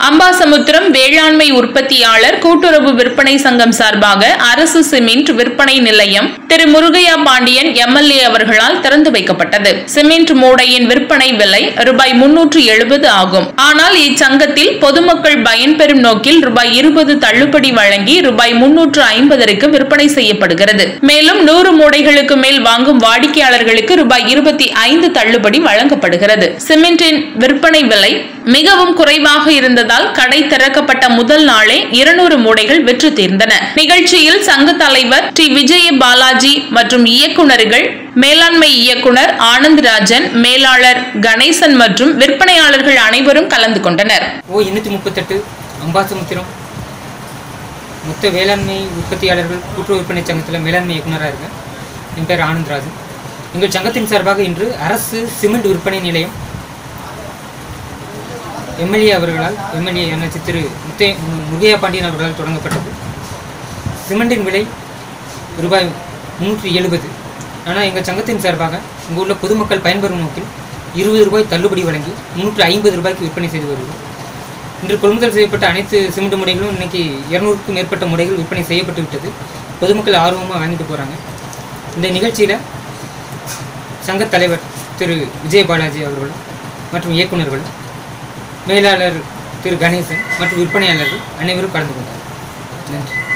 அம்பாசமுத்திரம் வேளாண்மை உற்பத்தியாளர் கூட்டுறவு விற்பனை சங்கம் சார்பாக அரசு சிமெண்ட் விற்பனை நிலையம் திரு முருகையா பாண்டியன் எம்எல்ஏ அவர்களால் திறந்து வைக்கப்பட்டது சிமெண்ட் மூடையின் விற்பனை விலை ரூபாய் முன்னூற்று எழுபது ஆகும் ஆனால் இச்சங்கத்தில் பொதுமக்கள் பயன்பெறும் நோக்கில் ரூபாய் இருபது தள்ளுபடி வழங்கி ரூபாய் முன்னூற்று ஐம்பதற்கு விற்பனை செய்யப்படுகிறது மேலும் நூறு மூடைகளுக்கு மேல் வாங்கும் வாடிக்கையாளர்களுக்கு ரூபாய் இருபத்தி ஐந்து தள்ளுபடி வழங்கப்படுகிறது சிமெண்டின் விற்பனை விலை மிகவும் குறைவாக இருந்ததால் கடை திறக்கப்பட்ட முதல் நாளே இருநூறு மூடைகள் விற்று தீர்ந்தன நிகழ்ச்சியில் சங்க தலைவர் டி விஜய பாலாஜி மற்றும் இயக்குனர்கள் மேலாண்மை இயக்குனர் ஆனந்த் ராஜன் மேலாளர் கணேசன் மற்றும் விற்பனையாளர்கள் அனைவரும் கலந்து கொண்டனர் ஓ எண்ணூற்றி முப்பத்தெட்டு அம்பாசமுத்திரம் மொத்த வேளாண்மை உற்பத்தியாளர்கள் கூட்டுறவு விற்பனை சங்கத்தில் மேலாண்மை இயக்குனராக இருக்கேன் என் பேர் ஆனந்த்ராஜன் எங்கள் சங்கத்தின் சார்பாக இன்று அரசு சிமெண்ட் விற்பனை நிலையம் எம்எல்ஏ அவர்களால் எம்எல்ஏ என்எச் திரு முத்தே முருகையா பாண்டியன் அவர்களால் தொடங்கப்பட்டது சிமெண்டின் விலை ரூபாய் முந்நூற்றி எழுபது ஆனால் எங்கள் சங்கத்தின் சார்பாக இங்கு உள்ள பொதுமக்கள் பயன்பெறும் நோக்கில் இருபது ரூபாய் தள்ளுபடி வழங்கி முந்நூற்றி ஐம்பது ரூபாய்க்கு விற்பனை செய்து வருகிறோம் இன்று கொள்முதல் செய்யப்பட்ட அனைத்து சிமெண்ட் முடைகளும் இன்னைக்கு இரநூறுக்கும் மேற்பட்ட முடைகள் விற்பனை செய்யப்பட்டு விட்டது பொதுமக்கள் ஆர்வமாக வாங்கிட்டு போகிறாங்க இந்த நிகழ்ச்சியில் சங்கத் தலைவர் திரு விஜய் பாலாஜி அவர்களும் மற்றும் இயக்குநர்கள் மேலாளர் திரு கணேசன் மற்றும் விற்பனையாளர்கள் அனைவரும் கலந்து கொண்டார் நன்றி